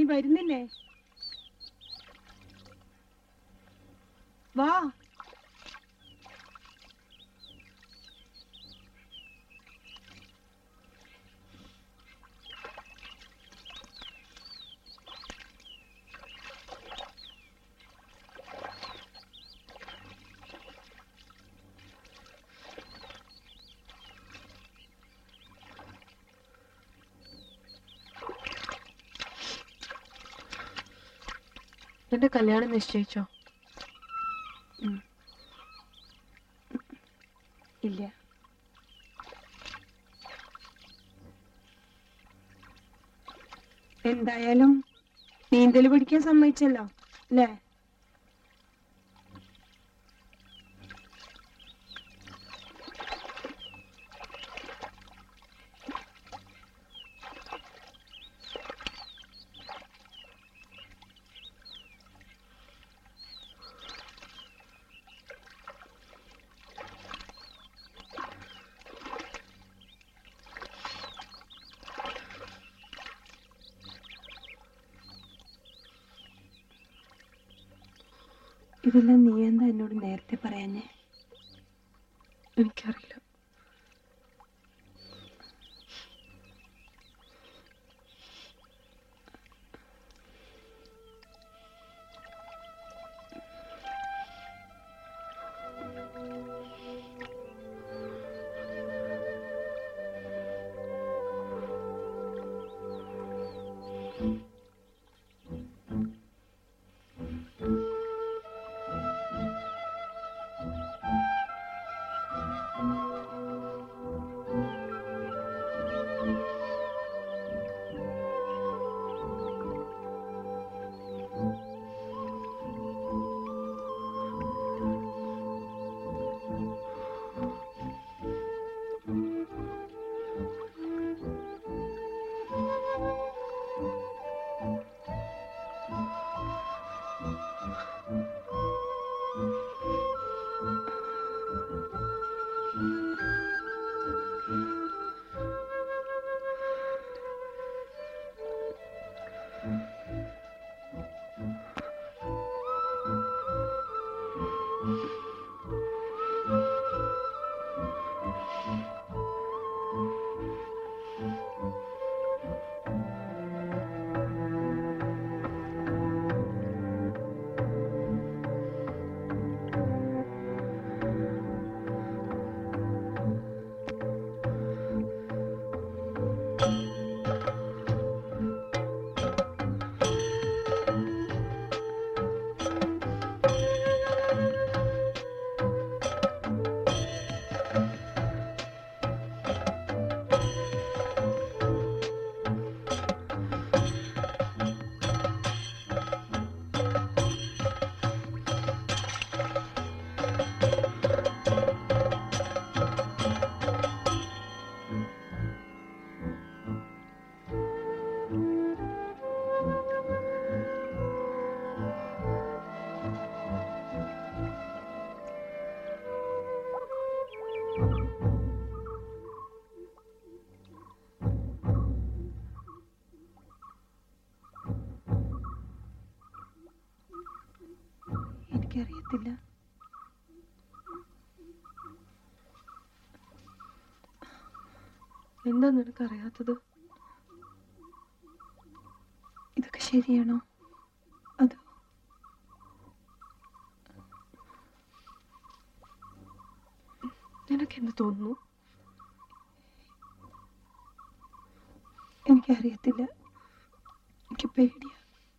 നീ വരുന്നില്ലേ വാ എന്റെ കല്യാണം നിശ്ചയിച്ചോ ഇല്ല എന്തായാലും നീന്തൽ പഠിക്കാൻ സമ്മതിച്ചല്ലോ അല്ലേ ഇതെല്ലാം നീ എന്താ എന്നോട് നേരത്തെ പറയാഞ്ഞേ എനിക്കറിയില്ല എനിക്കറിയത്തില്ല എന്താ നിനക്കറിയാത്തത് ഇതൊക്കെ ശരിയാണോ അതോ നിനക്ക് എന്ത് തോന്നുന്നു എനിക്കറിയത്തില്ല എനിക്ക് പേടിയാ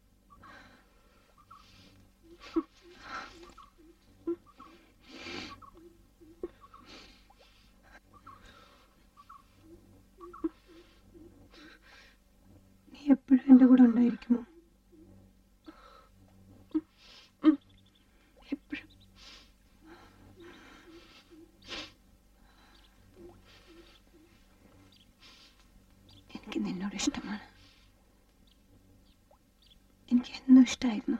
നീ എപ്പോഴും എൻ്റെ കൂടെ ഉണ്ടായിരിക്കുമോ എപ്പോഴും എനിക്ക് നിന്നോട് ഇഷ്ടമാണ് എനിക്ക് എന്നും ഇഷ്ടമായിരുന്നു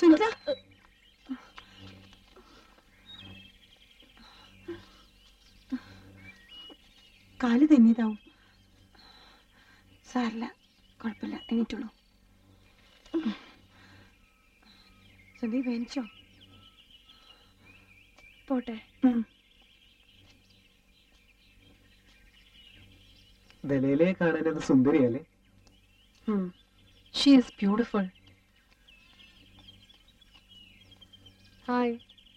സുനിത കാല് തെന്നിയതാവും സാറില്ല കുഴപ്പമില്ല എണീറ്റുള്ളൂ സന്ദീപ് വേനിച്ചോ പോട്ടെ ദലയിലെ കാണാൻ അത് സുന്ദരിയല്ലേ she is beautiful hi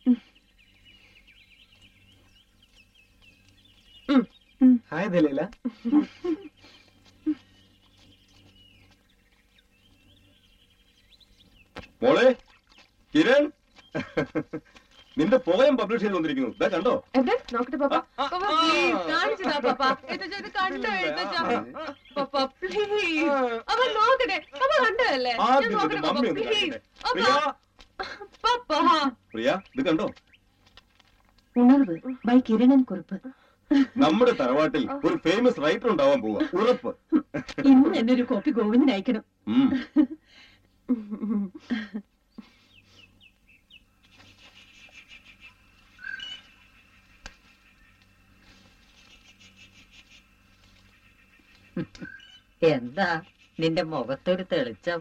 hi Daleela മോളെ കിരൺ നിന്റെ പോയം പബ്ലിഷ് ചെയ്ത് വന്നിരിക്കുന്നു ഇതാ കണ്ടോ എവിടെ നോക്കട്ടെ പാപ്പ ആ, ആ, പാപ്പ ആ. പ്ലീസ് കാണിച്ചതാ പാപ്പ എഴുത്തച്ഛ ഇത് കണ്ടോ എഴുത്തച്ഛ പാപ്പ പ്ലീസ് അവ നോക്കട്ടെ പാപ്പ കണ്ടതല്ലേ ഞാൻ ആദ്യം നോക്കട്ടെ നിന്റെ പാപ്പ മമ്മി ഒന്ന് പ്ലീസ് കാണിക്കട്ടെ. പ്രിയ പാപ്പ പ്രിയ ഇത് കണ്ടോ ഉണർവ് ബൈ കിരണൻ കുറുപ്പ് നമ്മുടെ തറവാട്ടിൽ ഒരു ഫേമസ് റൈറ്റർ ഉണ്ടാവാൻ പോവാ ഉറപ്പ് ഇന്ന് എന്നെ ഒരു കോപ്പി ഗോവിന്ദന് അയക്കണം ഉം. എന്താ നിന്റെ മുഖത്തൊരു തെളിച്ചം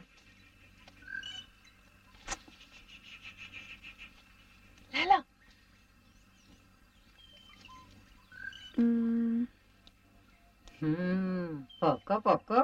ലേല ഉം, പൊക്കോ പൊക്കോ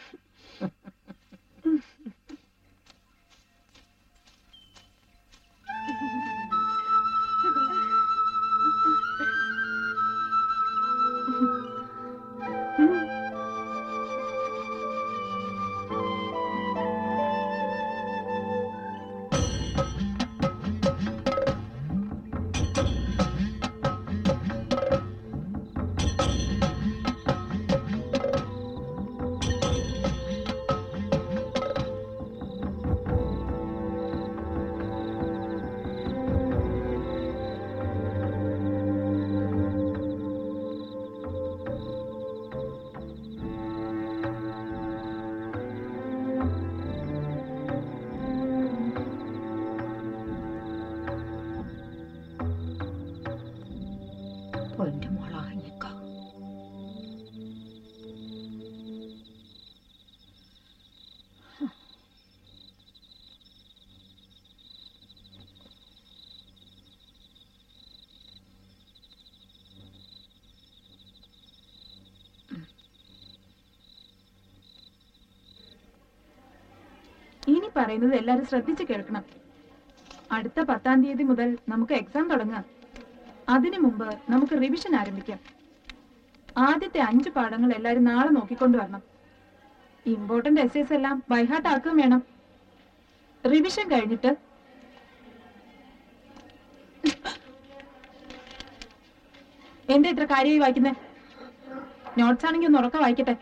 പൊന്നു മുളകഞ്ഞിക്കോ ഇനി പറയുന്നത് എല്ലാരും ശ്രദ്ധിച്ചു കേൾക്കണം അടുത്ത പത്താം തീയതി മുതൽ നമുക്ക് എക്സാം തുടങ്ങാം അതിനു മുമ്പ് നമുക്ക് റിവിഷൻ ആരംഭിക്കാം ആദ്യത്തെ അഞ്ച് പാഠങ്ങൾ എല്ലാരും നാളെ നോക്കിക്കൊണ്ട് വരണം ഇമ്പോർട്ടന്റ് എസ്സേസ് എല്ലാം ബൈഹാർട്ട് ആക്കുകയും വേണം റിവിഷൻ കഴിഞ്ഞിട്ട് എന്താ ഇത്ര കാര്യമായി വായിക്കുന്നേ നോട്ട്സ് ആണെങ്കിൽ ഒന്ന് ഉറക്കം വായിക്കട്ടെ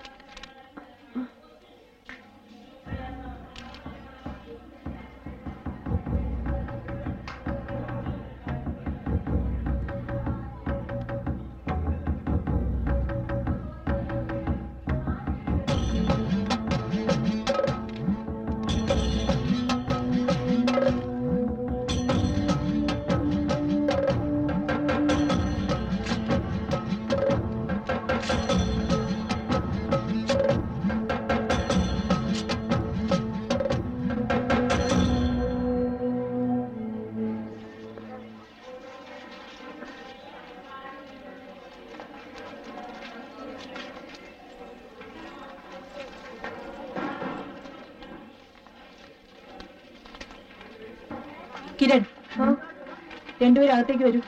കിരൺ രണ്ടുപേരും അകത്തേക്ക് വരൂ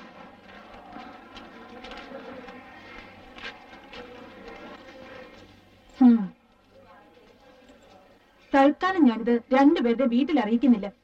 ഉം. തൽക്കാലം ഞാനിത് രണ്ടുപേരുടെ വീട്ടിൽ അറിയിക്കുന്നില്ല